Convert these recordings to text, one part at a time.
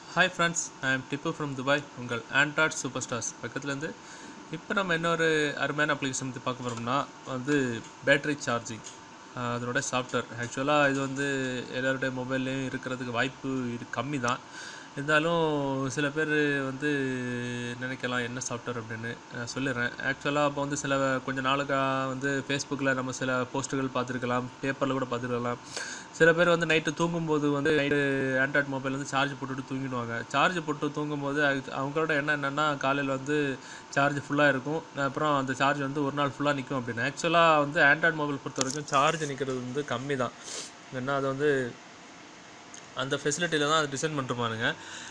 hi friends I am Tippu from Dubai உங்கள் Android super stars பக்கத்துலேருந்து இப்போ நம்ம இன்னொரு அருமையான அப்ளிகேஷன் பற்றி பார்க்க போகிறோம்னா வந்து பேட்டரி சார்ஜிங் அதனோட சாஃப்ட்வேர் ஆக்சுவலாக இது வந்து எல்லாருடைய மொபைல்லையும் இருக்கிறதுக்கு வாய்ப்பு இது கம்மி தான் இருந்தாலும் சில பேர் வந்து நினைக்கலாம் என்ன சாஃப்ட்வேர் அப்படின்னு நான் சொல்லிடுறேன் ஆக்சுவலாக இப்போ வந்து சில கொஞ்ச நாளுக்கா வந்து ஃபேஸ்புக்கில் நம்ம சில போஸ்ட்டுகள் பார்த்துருக்கலாம் பேப்பரில் கூட பார்த்துருக்கலாம் சில பேர் வந்து நைட்டு தூங்கும்போது வந்து நைட்டு ஆண்ட்ராய்ட் மொபைல் வந்து சார்ஜ் போட்டுட்டு தூங்கிடுவாங்க சார்ஜ் போட்டு தூங்கும்போது அது- அவங்களோட எண்ணம் என்னென்னா காலையில் வந்து சார்ஜ் ஃபுல்லாக இருக்கும் அப்புறம் அந்த சார்ஜ் வந்து ஒரு நாள் ஃபுல்லாக நிற்கும் அப்படின்னு ஆக்சுவலாக வந்து ஆண்ட்ராய்ட் மொபைல் பொறுத்த வரைக்கும் சார்ஜ் நிற்கிறது வந்து கம்மி தான் ஏன்னா அது வந்து அந்த ஃபெசிலிட்டியில் தான் அது டிசைன் பண்ணிருப்பானுங்க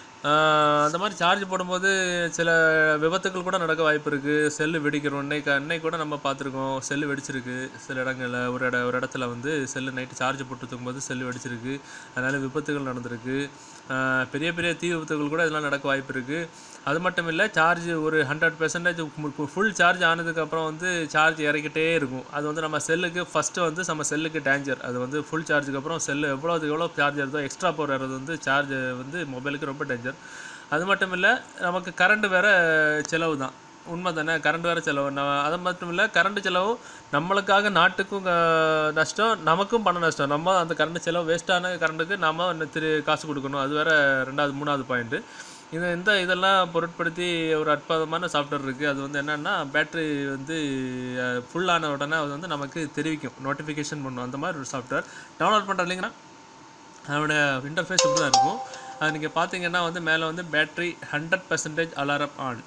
ஆஹ் அந்த மாதிரி சார்ஜ் போடும்போது சில விபத்துக்கள் கூட நடக்க வாய்ப்பு இருக்குது செல்லு வெடிக்கிறோம் இன்னைக்கு அன்னைக்கு கூட நம்ம பார்த்துருக்கோம் செல்லு வெடிச்சிருக்கு சில இடங்களில் ஒரு இட ஒரு இடத்துல வந்து செல்லு நைட்டு சார்ஜ் போட்டு தூக்கும்போது செல்லு வெடிச்சிருக்கு அதனால் விபத்துகள் நடந்திருக்கு ஆஹ் பெரிய பெரிய தீ விபத்துகள் கூட இதெல்லாம் நடக்க வாய்ப்பு இருக்குது அது மட்டும் இல்லை சார்ஜ் ஒரு ஹண்ட்ரட் பெர்சன்டேஜ் ஃபுல் சார்ஜ் ஆனதுக்கப்புறம் வந்து சார்ஜ் இறக்கிட்டே இருக்கும் அது வந்து நம்ம செல்லுக்கு ஃபஸ்ட்டு வந்து நம்ம செல்லுக்கு டேஞ்சர் அது வந்து ஃபுல் சார்ஜுக்கு அப்புறம் செல்லு எவ்வளோதுக்கு எவ்வளோ சார்ஜ் இருந்தோ எக்ஸ்ட்ரா பவர் வர்றது வந்து சார்ஜ் வந்து மொபைலுக்கு ரொம்ப டேஞ்சர் அது மட்டும் இல்லை நமக்கு கரண்ட் வேற செலவு தான் உண்மை தானே கரண்ட் வேறு செலவு நான் அது மட்டும் இல்லை கரண்ட் செலவு நம்மளுக்காக நாட்டுக்கும் க- நஷ்டம் நமக்கும் பண நஷ்டம் நம்ம அந்த கரண்ட் செலவு வேஸ்ட்டான கரண்ட்டுக்கு நம்ம இன்னும் திரு காசு கொடுக்கணும் அது வேற ரெண்டாவது மூணாவது பாயிண்ட்டு இது இந்த இதெல்லாம் பொருட்படுத்தி ஒரு அற்புதமான சாஃப்ட்வேர் இருக்குது அது வந்து என்னென்னா பேட்டரி வந்து ஃபுல்லான உடனே அது வந்து நமக்கு தெரிவிக்கும் நோட்டிஃபிகேஷன் பண்ணும் அந்த மாதிரி ஒரு சாஃப்ட்வேர் டவுன்லோட் பண்ணுற லிங்க்னா அதோட இன்டர்ஃபேஸ் இப்படி தான் இருக்கும் அது நீங்கள் பார்த்தீங்கன்னா வந்து மேலே வந்து battery hundred percentage alarm on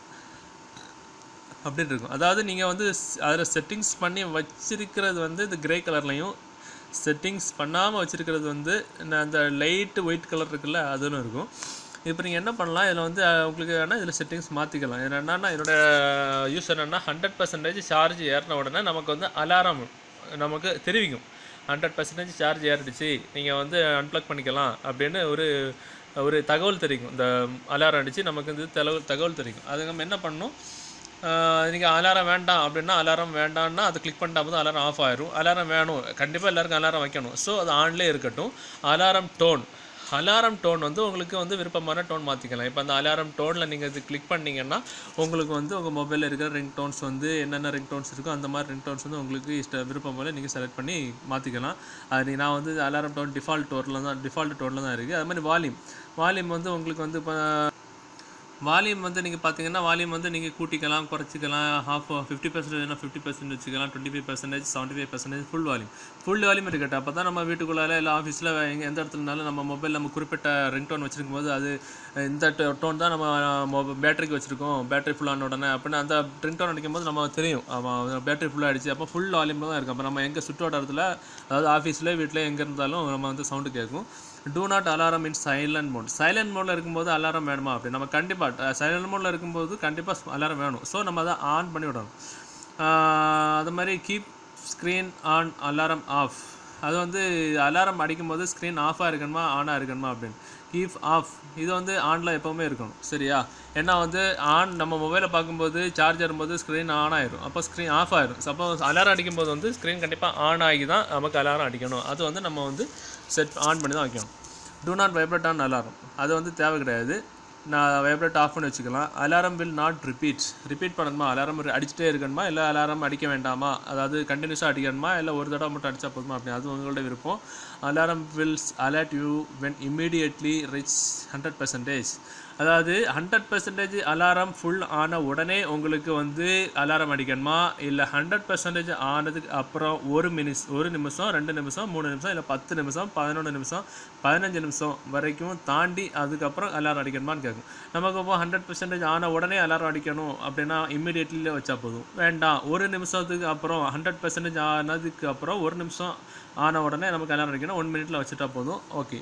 அப்படின்னு இருக்கும் அதாவது நீங்கள் வந்து அதில் செட்டிங்ஸ் பண்ணி வச்சிருக்கிறது வந்து இந்த கிரே கலர்லையும் செட்டிங்ஸ் பண்ணாமல் வச்சிருக்கிறது வந்து இந்த அந்த லைட்டு ஒயிட் கலர் இருக்குல்ல அதுன்னு இருக்கும் இப்போ நீங்கள் என்ன பண்ணலாம் இதில் வந்து அஹ், உங்களுக்கு வேணால் இதில் செட்டிங்ஸ் மாற்றிக்கலாம் இது என்னன்னா என்னோட யூஸ் என்னென்னா ஹண்ட்ரட் பர்சன்டேஜ் சார்ஜ் ஏறின உடனே நமக்கு வந்து அலாரம் நமக்கு தெரிவிக்கும் ஹண்ட்ரட் பர்சன்டேஜ் சார்ஜ் ஏறிடுச்சு நீங்கள் வந்து அன்ப்ளக் பண்ணிக்கலாம் அப்படின்னு ஒரு ஒரு தகவல் தெரிவிக்கும் இந்த அலாரம் அடித்து நமக்கு வந்து தகவல் தகவல் தெரிவிக்கும் அது நம்ம என்ன பண்ணணும் நீங்கள் அலாரம் வேண்டாம் அப்படின்னா அலாரம் வேண்டாம்னா அது கிளிக் பண்ணிட்டா போதும் அலாரம் ஆஃப் ஆயிரும் அலாரம் வேணும் கண்டிப்பாக எல்லாருக்கும் அலாரம் வைக்கணும் ஸோ அது ஆன்லேயே இருக்கட்டும் அலாரம் டோன் அலாரம் டோன் வந்து உங்களுக்கு வந்து விருப்பமான டோன் மாற்றிக்கலாம் இப்போ அந்த அலாரம் டோனில் நீங்கள் இது கிளிக் பண்ணீங்கன்னா உங்களுக்கு வந்து உங்கள் மொபைலில் இருக்கிற ரிங் டோன்ஸ் வந்து என்னென்ன ரிங் டோன்ஸ் இருக்கோ அந்த மாதிரி ரிங் டோன்ஸ் வந்து உங்களுக்கு இஷ்ட விருப்பம் போல் நீங்கள் செலக்ட் பண்ணி மாற்றிக்கலாம் அது நீ- நான் வந்து அலாரம் டோன் டிஃபால்ட் டோனில் தான் டிஃபால்ட் டோனில் தான் இருக்குது அது மாதிரி வால்யூம் வால்யூம் வந்து உங்களுக்கு வந்து இப்போ வால்யூம் வந்து நீங்கள் பார்த்தீங்கன்னா வால்யூம் வந்து நீங்கள் கூட்டிக்கலாம் குறைச்சிக்கலாம் ஹாஃப் ஃபிஃப்டி பர்சன்டேஜ்னா ஃபிஃப்டி பர்சன்ட் வச்சுக்கலாம் twenty five percentage seventy five percentage full volume full volume இருக்கட்டும் அப்போ தான் நம்ம வீட்டுக்குள்ளால இல்லை ஆஃபீஸில் எங்கே எந்த இடத்துலனாலும் நம்ம மொபைல் நம்ம குறிப்பிட்ட ரிங் டோன் வச்சிருக்கும் போது அது அஹ், இந்த டோன் தான் நம்ம பேட்டரிக்கு வச்சுருக்கோம் பேட்டரி ஃபுல்லான உடனே அப்படின்னு அந்த ரிங் டோன் அடிக்கும் போது நம்ம தெரியும் ஆமாம் பேட்டரி ஃபுல்லாக ஆயிடுச்சு அப்போ ஃபுல் வால்யூம் தான் இருக்கும் அப்போ நம்ம எங்கே சுற்றுவட்டாரத்தில் அதாவது ஆஃபீஸில் வீட்டில் எங்கே இருந்தாலும் நம்ம வந்து சவுண்டு கேட்கும் do not alarm in silent mode silent மோடில் இருக்கும்போது அலாரம் வேணுமா அப்படி நம்ம கண்டிப்பாக சைலண்ட் மோடில் இருக்கும்போது கண்டிப்பாக அலாரம் வேணும் ஸோ நம்ம அதை ஆன் பண்ணி விடணும் ஆஹ் அது மாதிரி keep screen on alarm off அது வந்து அலாரம் அடிக்கும்போது ஸ்க்ரீன் ஆஃபாக இருக்கணுமா ஆனாக இருக்கணுமா அப்படின்னு கீப் ஆஃப் இது வந்து ஆனில் எப்போவுமே இருக்கணும் சரியா ஏன்னா வந்து ஆன் நம்ம மொபைலை பார்க்கும்போது சார்ஜர் போது ஸ்க்ரீன் ஆன் ஆயிரும் அப்போ ஸ்க்ரீன் ஆஃப் ஆயிரும் சப்போஸ் அலாரம் அடிக்கும்போது வந்து ஸ்க்ரீன் கண்டிப்பாக ஆன் ஆகி தான் நமக்கு அலாரம் அடிக்கணும் அது வந்து நம்ம வந்து செட் ஆன் பண்ணி தான் வைக்கணும் do not vibrate on alarm அது வந்து தேவை கிடையாது நான் வைப்ரேட் ஆஃப் பண்ணி வச்சுக்கலாம் alarm will not repeat repeat பண்ணணுமா அலாரம் அடிச்சுட்டே இருக்கணுமா இல்லை அலாரம் அடிக்க வேண்டாமா அதாவது கண்டினியூஸாக அடிக்கணுமா இல்லை ஒரு தடவை மட்டும் அடித்தா போதுமா அப்படி அது உங்களோட விருப்பம் alarm wills alert you when immediately reach hundred percentage அதாவது ஹண்ட்ரட் பர்சன்டேஜ் அலாரம் ஃபுல் ஆன உடனே உங்களுக்கு வந்து அலாரம் அடிக்கணுமா இல்லை ஹண்ட்ரட் பர்சன்டேஜ் ஆனதுக்கு அப்புறம் ஒரு மினிஸ் ஒரு நிமிஷம் ரெண்டு நிமிஷம் மூணு நிமிஷம் இல்லை பத்து நிமிஷம் பதினொன்று நிமிஷம் பதினஞ்சு நிமிஷம் வரைக்கும் தாண்டி அதுக்கப்புறம் அலாரம் அடிக்கணுமான்னு கேட்கும் நமக்கு இப்போ ஹண்ட்ரட் பர்சன்டேஜ் ஆன உடனே அலாரம் அடிக்கணும் அப்படின்னா இம்மிடியட்லியில் வச்சா போதும் வேண்டாம் ஒரு நிமிஷத்துக்கு அப்புறம் ஹண்ட்ரட் பர்சன்டேஜ் ஆனதுக்கு அப்புறம் ஒரு நிமிஷம் ஆன உடனே நமக்கு அலாரம் அடிக்கணும் ஒன் மினிட்ல வச்சுட்டா போதும் okay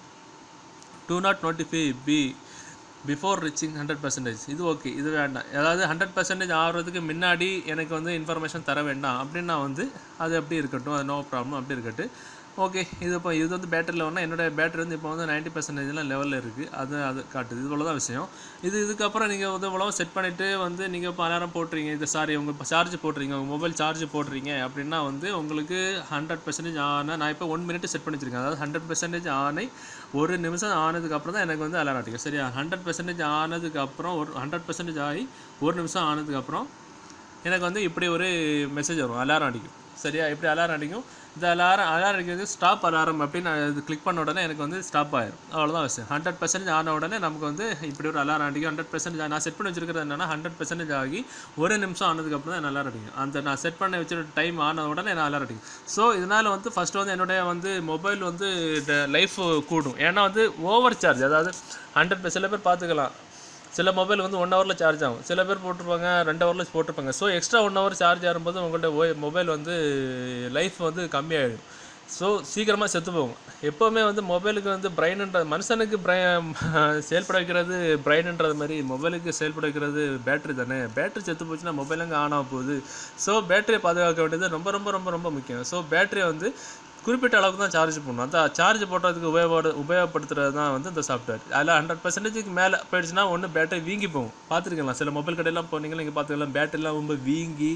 do not notify b before reaching hundred percentage இது ஓகே இது வேண்டாம் அதாவது ஹண்ட்ரட் பர்சன்டேஜ் ஆகிறதுக்கு முன்னாடி எனக்கு வந்து இன்ஃபர்மேஷன் தர வேண்டாம் அப்படின்னா வந்து அது அப்படி இருக்கட்டும் அது நோ ப்ராப்ளம் அப்படி இருக்கட்டும் ஓகே இது இப்போ இது வந்து பேட்டரியில் ஒன்றா என்னோட பேட்டரி வந்து இப்போ வந்து நைன்ட்டி பர்சன்டேஜ்லாம் லெவலில் இருக்குது அது அது காட்டுது இது தான் விஷயம் இது இதுக்கப்புறம் நீங்கள் வந்து இவ்வளோ செட் பண்ணிவிட்டு வந்து நீங்கள் இப்போ அலாரம் போட்டுறீங்க இது சாரி உங்கள் சார்ஜ் போட்டுறீங்க உங்கள் மொபைல் சார்ஜ் போட்டுறீங்க அப்படின்னா வந்து உங்களுக்கு ஹண்ட்ரட் பர்சன்டேஜ் ஆன நான் இப்போ ஒன் மினிட் செட் பண்ணி வச்சிருக்கேன் அதாவது ஹண்ட்ரட் பர்சன்டேஜ் ஆனை ஒரு நிமிஷம் ஆனதுக்கப்புறம் தான் எனக்கு வந்து அலாரம் அடிக்கும் சரியா ஹண்ட்ரட் பர்சன்டேஜ் ஆனதுக்கப்புறம் ஒரு ஹண்ட்ரட் பர்சன்டேஜ் ஆகி ஒரு நிமிஷம் ஆனதுக்கப்புறம் எனக்கு வந்து இப்படி ஒரு மெசேஜ் வரும் அலாரம் அடிக்கும் சரியா இப்படி அலாரம் அடிக்கும் இந்த அலாரம் அலாரம் அடிக்கிறது ஸ்டாப் அலாரம் அப்படின்னு நான் இது கிளிக் பண்ண உடனே எனக்கு வந்து ஸ்டாப் ஆயிரும் அவ்வளோதான் விஷயம் ஹண்ட்ரட் பர்சன்டேஜ் ஆன உடனே நமக்கு வந்து இப்படி ஒரு அலாரம் அடிக்கும் ஹண்ட்ரட் பர்சன்டேஜ் நான் செட் பண்ணி வச்சிருக்கிறது என்னன்னா ஹண்ட்ரட் பர்சன்டேஜ் ஆகி ஒரு நிமிஷம் ஆனதுக்கப்புறம் தான் அலாரம் அடிக்கும் அந்த நான் செட் பண்ண வச்சிருக்க டைம் ஆன உடனே நான் அலாரம் அடிக்கும் ஸோ இதனால் வந்து ஃபஸ்ட்டு வந்து என்னுடைய வந்து மொபைல் வந்து லைஃப் கூடும் ஏன்னா வந்து ஓவர் சார்ஜ் அதாவது ஹண்ட்ரட் சில பேர் பார்த்துக்கலாம் சில மொபைல் வந்து ஒன் ஹவரில் சார்ஜ் ஆகும் சில பேர் போட்டிருப்பாங்க ரெண்டு ஹவரில் போட்டிருப்பாங்க so extra one hour charge ஆகும்போது உங்கள்கிட்ட ஓ மொபைல் வந்து லைஃப் வந்து கம்மியாகிடும் ஸோ சீக்கிரமாக செத்து போகும் எப்போவுமே வந்து மொபைலுக்கு வந்து பிரைனுன்ற மனுஷனுக்கு பிரை செயல்பட வைக்கிறது பிரைனுன்றது மாதிரி மொபைலுக்கு செயல்பட வைக்கிறது பேட்டரி தானே பேட்டரி செத்து போச்சுன்னா மொபைல் அங்கே ஆன் ஆக போகுது ஸோ பேட்டரியை பாதுகாக்க வேண்டியது ரொம்ப ரொம்ப ரொம்ப ரொம்ப முக்கியம் ஸோ பேட்டரியை வந்து குறிப்பிட்ட அளவுக்கு தான் சார்ஜ் பண்ணணும் அந்த சார்ஜ் போடுறதுக்கு உபயோகப்படு உபயோகப்படுத்துறது தான் வந்து இந்த சாஃப்ட்வேர் அதில் ஹண்ட்ரட் பர்சன்டேஜுக்கு மேலே போயிடுச்சுன்னா ஒன்று பேட்டரி வீங்கி போகும் பார்த்துருக்கலாம் சில மொபைல் கடையெல்லாம் போனீங்கன்னா நீங்கள் பார்த்துக்கலாம் பேட்டரிலாம் ரொம்ப வீங்கி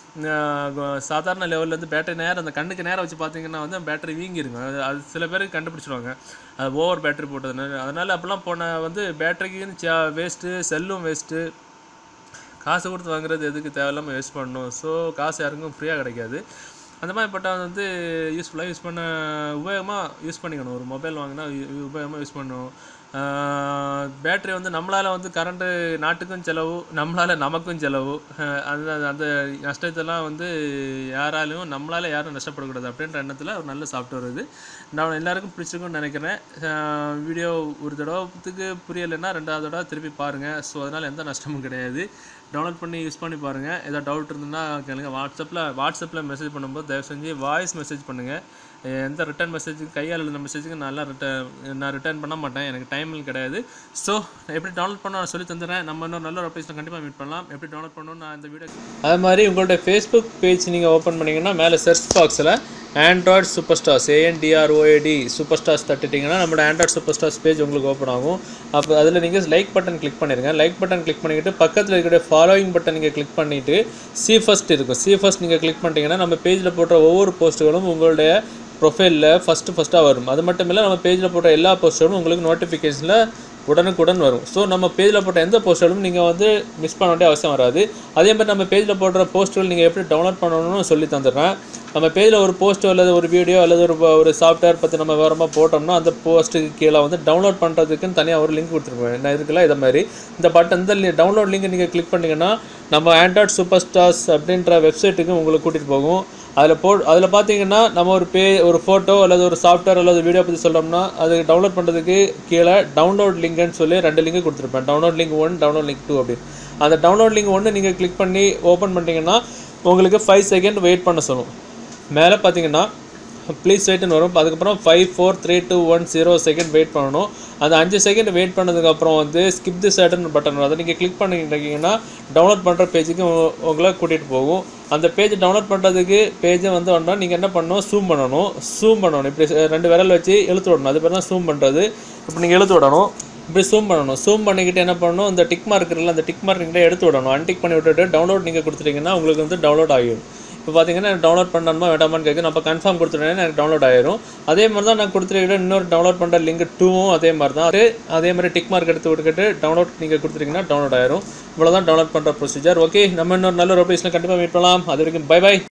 ஆஹ் சாதாரண லெவல்லேருந்து பேட்டரி நேரம் அந்த கண்ணுக்கு நேரம் வச்சு பார்த்தீங்கன்னா வந்து பேட்டரி வீங்கி இருக்கும் அது அது சில பேருக்கு கண்டுபிடிச்சிடுவாங்க அது ஓவர் பேட்டரி போட்டதுனால அதனால் அப்போல்லாம் போன வந்து பேட்டரிக்குன்னு வேஸ்ட்டு செல்லும் வேஸ்ட்டு காசு கொடுத்து வாங்குறது எதுக்கு தேவையில்லாமல் வேஸ்ட் பண்ணணும் ஸோ காசு யாருக்கும் ஃப்ரீயாக கிடைக்காது அந்த மாதிரி பட்டால் வந்து யூஸ்ஃபுல்லாக யூஸ் பண்ண உபயோகமாக யூஸ் பண்ணிக்கணும் ஒரு மொபைல் வாங்கினா உபயோகமாக யூஸ் பண்ணணும் பேட்டரி வந்து நம்மளால் வந்து கரண்ட்டு நாட்டுக்கும் செலவு நம்மளால் நமக்கும் செலவு ஆஹ் அந்த அந்த நஷ்டத்தெல்லாம் வந்து யாராலையும் நம்மளால் யாரும் நஷ்டப்படக்கூடாது அப்படின்ற எண்ணத்தில் ஒரு நல்ல சாஃப்ட்வேர் இது நான் எல்லாருக்கும் பிடிச்சிருக்கும்னு நினைக்கிறேன் வீடியோ ஒரு தடவைத்துக்கு புரியலைன்னா ரெண்டாவது தடவை திருப்பி பாருங்கள் ஸோ அதனால் எந்த நஷ்டமும் கிடையாது டவுன்லோட் பண்ணி யூஸ் பண்ணி பாருங்கள் ஏதாவது டவுட் இருந்ததுன்னா கேளுங்க வாட்ஸ்அப்பில் வாட்ஸ்அப்பில் மெசேஜ் பண்ணும்போது தயவு செஞ்சு வாய்ஸ் மெசேஜ் பண்ணுங்கள் எந்த ரிட்டர்ன் மெசேஜுக்கு கையால் எழுதின மெசேஜுக்கு நல்லா ரிட்டர்ன் நான் ரிட்டர்ன் பண்ண மாட்டேன் எனக்கு டைம் கிடையாது ஸோ எப்படி டவுன்லோட் பண்ண நான் சொல்லி தந்துடுறேன் நம்ம இன்னொரு நல்ல ஒரு அப்ளிகேஷன் கண்டிப்பாக மீட் பண்ணலாம் எப்படி டவுன்லோட் பண்ணணும் நான் இந்த வீடியோ அது மாதிரி உங்களோட ஃபேஸ்புக் பேஜ் நீங்கள் ஓப்பன் பண்ணிங்கன்னா மேலே சர்ச் பாக்ஸில் Android super stars ஏஎன்டிஆர்ஓஏடி super stars தட்டிட்டிங்கன்னா நம்மளோட ஆண்ட்ராய்ட் சூப்பர் ஸ்டார்ஸ் பேஜ் உங்களுக்கு ஓப்பன் ஆகும் அப்போ அதில் நீங்கள் லைக் பட்டன் கிளிக் பண்ணிடுங்க லைக் பட்டன் கிளிக் பண்ணிக்கிட்டு பக்கத்தில் இருக்கிற ஃபாலோயிங் பட்டன் நீங்கள் கிளிக் பண்ணிவிட்டு சி ஃபஸ்ட் இருக்கும் சி ஃபஸ்ட் நீங்கள் கிளிக் பண்ணிட்டீங்கன்னா நம்ம பேஜில் போடுற ஒவ்வொரு போஸ்ட்டுகளும் உங்களுடைய ப்ரொஃபைலில் ஃபஸ்ட்டு ஃபஸ்ட்டாக வரும் அது மட்டும் இல்லை நம்ம பேஜில் போடுற எல்லா போஸ்ட்டுகளும் உங்களுக்கு நோட்டிஃபிகேஷனில் உடனுக்குடன் வரும் ஸோ நம்ம பேஜில் போட்ட எந்த போஸ்டரும் நீங்கள் வந்து மிஸ் பண்ண வேண்டிய அவசியம் வராது அதே மாதிரி நம்ம பேஜில் போடுற போஸ்ட்டுகள் நீங்கள் எப்படி டவுன்லோட் பண்ணணும்னு சொல்லி தந்துடுறேன் நம்ம பேஜில் ஒரு போஸ்ட்டோ அல்லது ஒரு வீடியோ அல்லது ஒரு ஒரு சாஃப்ட்வேர் பற்றி நம்ம விவரமாக போட்டோம்னா அந்த போஸ்ட்டுக்கு கீழே வந்து டவுன்லோட் பண்ணுறதுக்குன்னு தனியாக ஒரு லிங்க் கொடுத்துருப்பேன் நான் இருக்குல்ல இதை மாதிரி இந்த பட்டன் இந்த டவுன்லோட் லிங்க் நீங்கள் கிளிக் பண்ணிங்கன்னா நம்ம ஆண்ட்ராய்ட் சூப்பர் ஸ்டார்ஸ் அப்படின்ற வெப்சைட்டுக்கு உங்களுக்கு கூட்டிகிட்டு போகும் அதில் போ அதில் பார்த்தீங்கன்னா நம்ம ஒரு பே ஒரு ஃபோட்டோ அல்லது ஒரு சாஃப்ட்வேர் அல்லது வீடியோ பற்றி சொல்கிறோம்னா அது டவுன்லோட் பண்ணுறதுக்கு கீழே டவுன்லோட் லிங்க்னு சொல்லி ரெண்டு லிங்க் கொடுத்துருப்பேன் download link one download link two அப்படின்னு அந்த டவுன்லோட் லிங்க் ஒன்று நீங்கள் கிளிக் பண்ணி ஓப்பன் பண்ணிட்டீங்கன்னா உங்களுக்கு ஃபைவ் செகண்ட் வெயிட் பண்ண சொல்லும் மேலே பார்த்தீங்கன்னா ப்ளீஸ் வெயிட்னு வரும் அதுக்கப்புறம் five four three two one zero second wait பண்ணணும் அந்த அஞ்சு செகண்ட் வெயிட் பண்ணதுக்கப்புறம் வந்து ஸ்கிப் தி சேட்டன் பட்டன் வரும் அதை நீங்கள் கிளிக் பண்ணிட்டீங்கன்னா டவுன்லோட் பண்ணுற பேஜுக்கு உங்களை கூட்டிகிட்டு போகும் அந்த பேஜ் டவுன்லோட் பண்ணுறதுக்கு பேஜை வந்து வந்தால் நீங்கள் என்ன பண்ணணும் ஜூம் பண்ணணும் ஜூம் பண்ணணும் இப்படி ரெண்டு விரல் வச்சு இழுத்து விடணும் அது பேர் தான் ஜூம் பண்ணுறது இப்போ நீங்கள் இழுத்து விடணும் இப்படி ஜூம் பண்ணணும் ஜூம் பண்ணிக்கிட்டு என்ன பண்ணணும் இந்த டிக் மார்க் இருக்குல்ல அந்த டிக் மார்க் நீங்கள் எடுத்து விடணும் அன்டிக் பண்ணி விட்டுட்டு டவுன்லோட் நீங்கள் கொடுத்துட்டீங்கன்னா உங்களுக்கு வந்து டவுன்லோட் ஆகிடும் இப்போ பார்த்தீங்கன்னா எனக்கு டவுன்லோட் பண்ணணுமா வேண்டாமான்னு கேட்கு நம்ம கன்ஃபார்ம் கொடுத்துட்டேன்னா எனக்கு டவுன்லோட் ஆயிரும் அதே மாதிரி தான் நான் கொடுத்துருக்கிற இன்னொரு டவுன்லோட் பண்ணுற லிங்க் டூவும் அதே மாதிரி தான் அது அதே மாதிரி டிக் மார்க் எடுத்து விட்டுக்கிட்டு டவுன்லோட் நீங்கள் கொடுத்துட்டீங்கன்னா டவுன்லோட் ஆயிரும் இவ்வளோ தான் டவுன்லோட் பண்ணுற ப்ரொசீஜர் ஓகே நம்ம இன்னொரு நல்ல ஒரு கண்டிப்பாக மீட் பண்ணலாம் அது வரைக்கும் பை பை